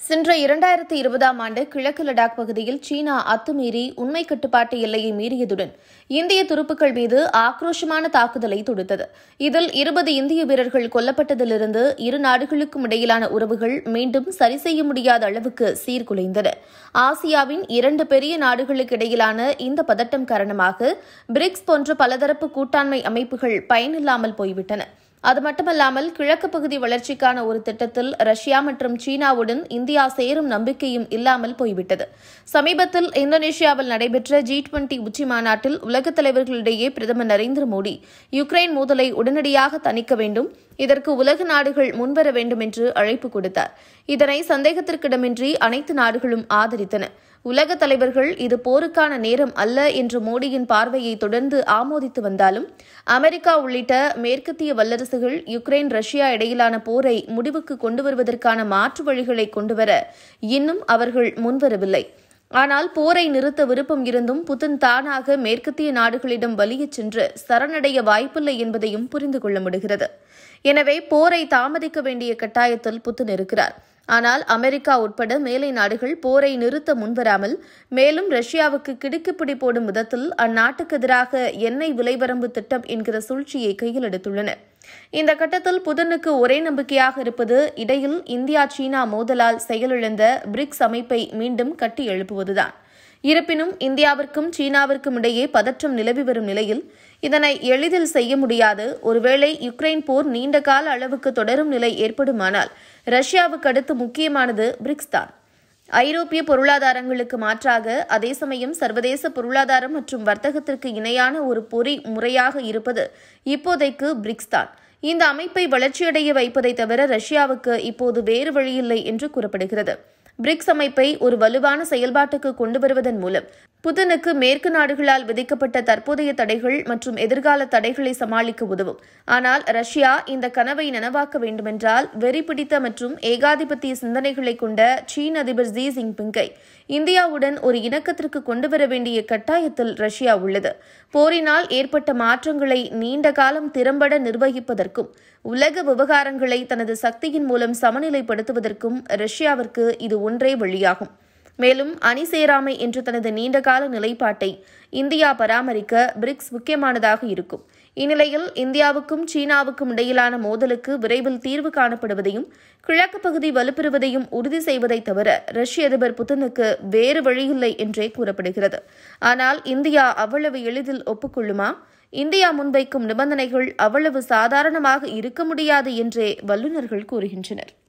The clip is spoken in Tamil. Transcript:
சென்ற இரண்டாயிரத்தி இருபதாம் ஆண்டு கிழக்கு லடாக் பகுதியில் சீனா அத்துமீறி உண்மை கட்டுப்பாட்டு எல்லையை மீறியதுடன் இந்திய துருப்புக்கள் மீது ஆக்ரோஷமான தாக்குதலை தொடுத்தது இதில் இருபது இந்திய வீரர்கள் கொல்லப்பட்டதிலிருந்து இரு நாடுகளுக்கும் இடையிலான உறவுகள் மீண்டும் சரி செய்ய முடியாத அளவுக்கு சீர்குலைந்தன ஆசியாவின் இரண்டு பெரிய நாடுகளுக்கு இடையிலான இந்த பதட்டம் காரணமாக பிரிக்ஸ் போன்ற பலதரப்பு கூட்டாண்மை அமைப்புகள் பயனில்லாமல் போய்விட்டன அது மட்டுமல்லாமல் கிழக்கு பகுதி வளர்ச்சிக்கான ஒரு திட்டத்தில் ரஷ்யா மற்றும் சீனாவுடன் இந்தியா சேரும் நம்பிக்கையும் இல்லாமல் போய்விட்டது சமீபத்தில் இந்தோனேஷியாவில் நடைபெற்ற ஜி டுவெண்டி உச்சி மாநாட்டில் உலகத் தலைவர்களிடையே பிரதமர் நரேந்திர மோடி யுக்ரைன் மோதலை உடனடியாக தணிக்க வேண்டும் இதற்கு உலக நாடுகள் முன்வர வேண்டும் என்று அழைப்பு கொடுத்தார் இதனை சந்தேகத்திற்கிடமின்றி அனைத்து நாடுகளும் ஆதரித்தன உலக தலைவர்கள் இது போருக்கான நேரம் அல்ல என்ற மோடியின் பார்வையை தொடர்ந்து ஆமோதித்து வந்தாலும் அமெரிக்கா உள்ளிட்ட மேற்கத்திய வல்லரசுகள் யுக்ரைன் ரஷ்யா இடையிலான போரை முடிவுக்கு கொண்டு வருவதற்கான மாற்று வழிகளை கொண்டுவர இன்னும் அவர்கள் முன்வரவில்லை ஆனால் போரை நிறுத்த விருப்பம் இருந்தும் புதின் தானாக மேற்கத்திய நாடுகளிடம் வலியச் சென்று சரணடைய வாய்ப்பில்லை என்பதையும் புரிந்து கொள்ள முடிகிறது எனவே போரை தாமதிக்க வேண்டிய கட்டாயத்தில் புத்தின் இருக்கிறார் ஆனால் அமெரிக்கா உட்பட மேலை நாடுகள் போரை நிறுத்த முன்வராமல் மேலும் ரஷ்யாவுக்கு கிடுக்கிப்பிடி போடும் விதத்தில் அந்நாட்டுக்கு எதிராக எண்ணெய் விலைவரம்பு திட்டம் என்கிற சூழ்ச்சியை கையில் எடுத்துள்ளன இந்த கட்டத்தில் புதனுக்கு ஒரே நம்பிக்கையாக இருப்பது இடையில் இந்தியா சீனா மோதலால் செயலிழந்த பிரிக்ஸ் அமைப்பை மீண்டும் கட்டி எழுப்புவதுதான் இருப்பினும் இந்தியாவிற்கும் சீனாவிற்கும் இடையே பதற்றம் நிலவி வரும் நிலையில் இதனை எளிதில் செய்ய முடியாது ஒருவேளை யுக்ரைன் போர் நீண்ட கால அளவுக்கு தொடரும் நிலை ஏற்படுமானால் ரஷ்யாவுக்கு அடுத்து முக்கியமானது பிரிக்ஸ் தான் ஐரோப்பிய பொருளாதாரங்களுக்கு மாற்றாக அதே சமயம் சர்வதேச பொருளாதாரம் மற்றும் வர்த்தகத்திற்கு இணையான ஒரு பொறி முறையாக இருப்பது இப்போதைக்கு பிரிக்ஸ் தான் இந்த அமைப்பை வளர்ச்சியடைய வைப்பதை தவிர ரஷ்யாவுக்கு இப்போது வேறு வழியில்லை என்று கூறப்படுகிறது பிரிக்ஸ் அமைப்பை ஒரு வலுவான செயல்பாட்டுக்கு கொண்டு வருவதன் மூலம் புதனுக்கு மேற்கு நாடுகளால் விதிக்கப்பட்ட தற்போதைய தடைகள் மற்றும் எதிர்கால தடைகளை சமாளிக்க உதவும் ஆனால் ரஷ்யா இந்த கனவை நனவாக்க வேண்டுமென்றால் வெறி பிடித்த மற்றும் ஏகாதிபத்திய சிந்தனைகளை கொண்ட சீன அதிபர் ஜி ஜின்பிங்கை இந்தியாவுடன் ஒரு இணக்கத்திற்கு கொண்டு வர வேண்டிய கட்டாயத்தில் ரஷ்யா உள்ளது போரினால் ஏற்பட்ட மாற்றங்களை நீண்ட காலம் திறம்பட நிர்வகிப்பதற்கும் உலக விவகாரங்களை தனது சக்தியின் மூலம் சமநிலைப்படுத்துவதற்கும் ரஷ்யாவிற்கு இது ஒன்றே வழியாகும் மேலும் அணி சேராமை என்ற தனது நீண்டகால நிலைப்பாட்டை இந்தியா பராமரிக்க பிரிக்ஸ் முக்கியமானதாக இருக்கும் இந்நிலையில் இந்தியாவுக்கும் சீனாவுக்கும் இடையிலான மோதலுக்கு விரைவில் தீர்வு காணப்படுவதையும் கிழக்கு பகுதி வலுப்பெறுவதையும் உறுதி செய்வதை தவிர ரஷ்ய அதிபர் புதனுக்கு வேறு வழியில்லை என்றே கூறப்படுகிறது ஆனால் இந்தியா அவ்வளவு எளிதில் ஒப்புக்கொள்ளுமா இந்தியா முன்வைக்கும் நிபந்தனைகள் அவ்வளவு சாதாரணமாக இருக்க முடியாது என்றே வல்லுநர்கள் கூறுகின்றனர்